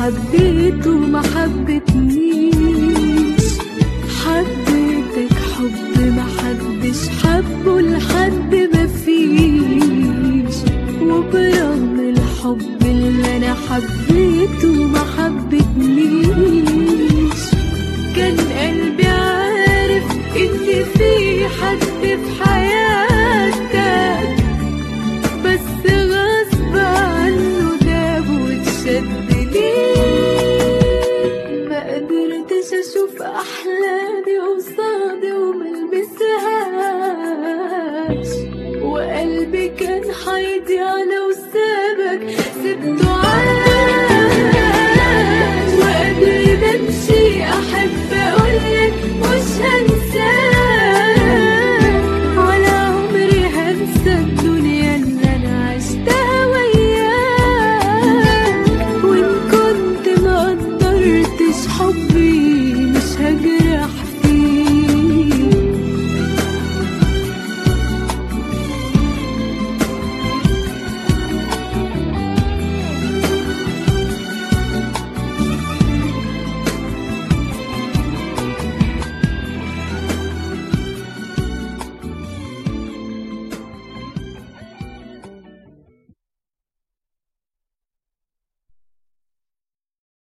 حبيته ما حبتنيش حبيتك حب ما حدش حبه لحد ما فيش وبرغم الحب اللي انا حبيته ما حبتنيش كان قلبي عارف ان في حد في حياتك بس غصب عنه داب واتشد ليه ما قدرتش اشوف احلامي قصادي وملمسهاش وقلبي كان حيضيع لو